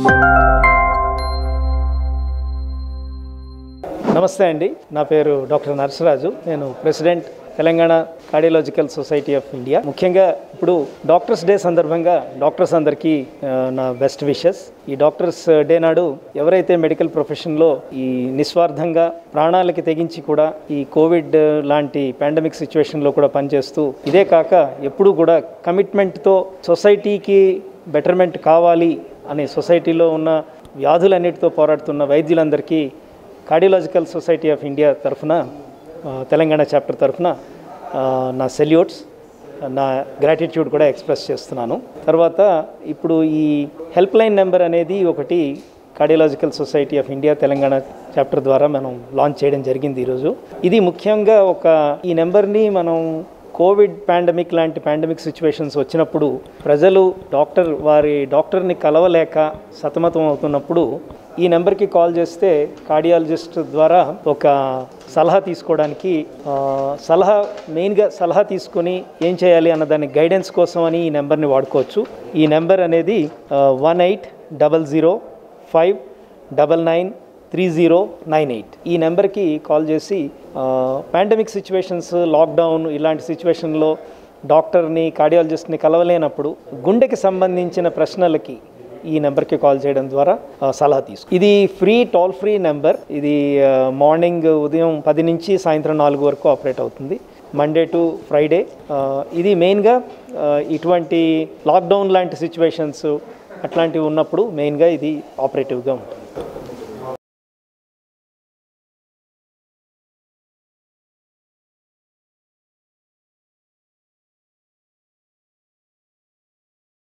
నమస్తే అండి నా పేరు డాక్టర్ నరసరాజు నేను president Telangana cardiological society of India ముఖ్యంగా ఇప్పుడు డాక్టర్స్ డే సందర్భంగా డాక్టర్స్ అందరికీ ఆ, నా బెస్ట్ విషెస్ ఈ డాక్టర్స్ డే నాడు ఎవరైతే మెడికల్ ప్రొఫెషన్లో ఈ నిస్వార్థంగా ప్రాణాలకి తెగించి కూడా ఈ కోవిడ్ లాంటి పాండమిక్ సిచ్యువేషన్లో కూడా పనిచేస్తూ ఇదే కాక ఎప్పుడూ కూడా కమిట్మెంట్తో సొసైటీకి బెటర్మెంట్ కావాలి అనే సొసైటీలో ఉన్న వ్యాధులన్నిటితో పోరాడుతున్న వైద్యులందరికీ కార్డియలాజికల్ సొసైటీ ఆఫ్ ఇండియా తరఫున ఆ, తెలంగాణ చాప్టర్ తరఫున ఆ, నా సెల్యూట్స్ నా గ్రాటిట్యూడ్ కూడా ఎక్స్ప్రెస్ చేస్తున్నాను తర్వాత ఇప్పుడు ఈ హెల్ప్ లైన్ నెంబర్ అనేది ఒకటి cardiological society of India Telangana chapter ద్వారా మనం లాంచ్ చేయడం జరిగింది ఈరోజు ఇది ముఖ్యంగా ఒక ఈ నెంబర్ని మనం కోవిడ్ పాండమిక్ లాంటి పాండమిక్ సిచ్యువేషన్స్ వచ్చినప్పుడు ప్రజలు డాక్టర్ వారి డాక్టర్ని కలవలేక సతమతం అవుతున్నప్పుడు ఈ నెంబర్కి కాల్ చేస్తే కార్డియాలజిస్ట్ ద్వారా ఒక సలహా తీసుకోవడానికి ఆ, సలహా మెయిన్గా సలహా తీసుకొని ఏం చేయాలి అన్న దాని గైడెన్స్ కోసం అని ఈ నెంబర్ని వాడుకోవచ్చు ఈ నెంబర్ అనేది one eight double zero five double nine three zero nine eight ఈ నెంబర్కి కాల్ చేసి పాండమిక్ సిచ్యువేషన్స్ లాక్డౌన్ ఇలాంటి సిచ్యువేషన్లో డాక్టర్ని కార్డియాలజిస్ట్ని కలవలేనప్పుడు గుండెకి సంబంధించిన ప్రశ్నలకి ఈ నెంబర్కి కాల్ చేయడం ద్వారా ఆ, సలహా తీసుకు ఇది ఫ్రీ టోల్ ఫ్రీ నెంబర్ ఇది ఆ, మార్నింగ్ ఉదయం పది నుంచి సాయంత్రం నాలుగు వరకు ఆపరేట్ అవుతుంది మండే టు ఫ్రైడే ఆ, ఇది మెయిన్గా ఆ, ఇటువంటి లాక్డౌన్ లాంటి సిచ్యువేషన్స్ అట్లాంటివి ఉన్నప్పుడు మెయిన్గా ఇది ఆపరేటివ్గా ఉంటుంది